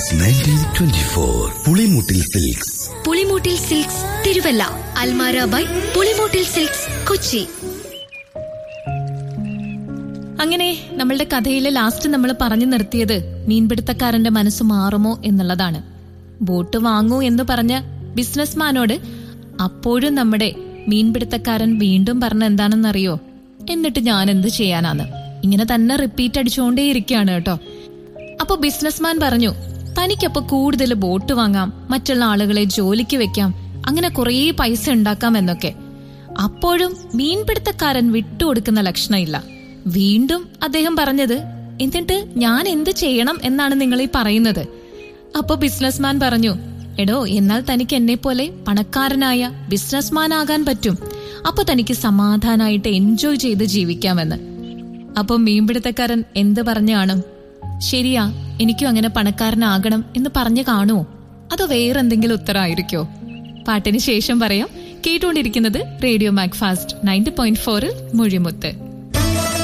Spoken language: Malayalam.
since nineteen twenty four Pulimoottil silks Pulimoottil silks Thiruvalla അൽമാര ബൈ പുളിമൂട്ടിൽ സിൽക്സ് കൊച്ചി അങ്ങനെ നമ്മളുടെ കഥയിലെ ലാസ്റ്റ് നമ്മൾ പറഞ്ഞു നിർത്തിയത് മീൻപിടുത്തക്കാരന്റെ മനസ്സ് മാറുമോ എന്നുള്ളതാണ് ബോട്ട് വാങ്ങൂ എന്ന് പറഞ്ഞ ബിസിനസ്മാനോട് അപ്പോഴും നമ്മുടെ മീൻപിടുത്തക്കാരൻ വീണ്ടും പറഞ്ഞ എന്താണെന്നറിയോ എന്നിട്ട് ഞാൻ എന്ത് ചെയ്യാനാന്ന് ഇങ്ങനെ തന്നെ റിപ്പീറ്റ് അടിച്ചുകൊണ്ടേയിരിക്കുകയാണ് കേട്ടോ അപ്പൊ ബിസിനസ്മാൻ പറഞ്ഞു തനിക്കപ്പൊ കൂടുതൽ ബോട്ട് വാങ്ങാം മറ്റുള്ള ആളുകളെ ജോലിക്ക് വെക്കാം അങ്ങനെ കുറേ പൈസ ഉണ്ടാക്കാം എന്നൊക്കെ അപ്പോഴും മീൻപിടുത്തക്കാരൻ വിട്ടുകൊടുക്കുന്ന ലക്ഷണമില്ല വീണ്ടും അദ്ദേഹം പറഞ്ഞത് എന്നിട്ട് ഞാൻ എന്ത് ചെയ്യണം എന്നാണ് നിങ്ങൾ ഈ പറയുന്നത് അപ്പൊ ബിസിനസ്മാൻ പറഞ്ഞു എടോ എന്നാൽ തനിക്ക് എന്നെ പോലെ പണക്കാരനായ ബിസിനസ്മാൻ ആകാൻ പറ്റും അപ്പൊ തനിക്ക് സമാധാനായിട്ട് എൻജോയ് ചെയ്ത് ജീവിക്കാമെന്ന് അപ്പൊ മീൻപിടുത്തക്കാരൻ എന്ത് പറഞ്ഞു കാണും ശരിയാ എനിക്കും അങ്ങനെ പണക്കാരനാകണം എന്ന് പറഞ്ഞു കാണുമോ അതോ വേറെന്തെങ്കിലും ഉത്തരമായിരിക്കോ പാട്ടിന് ശേഷം പറയാം കേട്ടുകൊണ്ടിരിക്കുന്നത് radio Mac Fast ninety point ഫോറിൽ മൊഴിമുത്ത്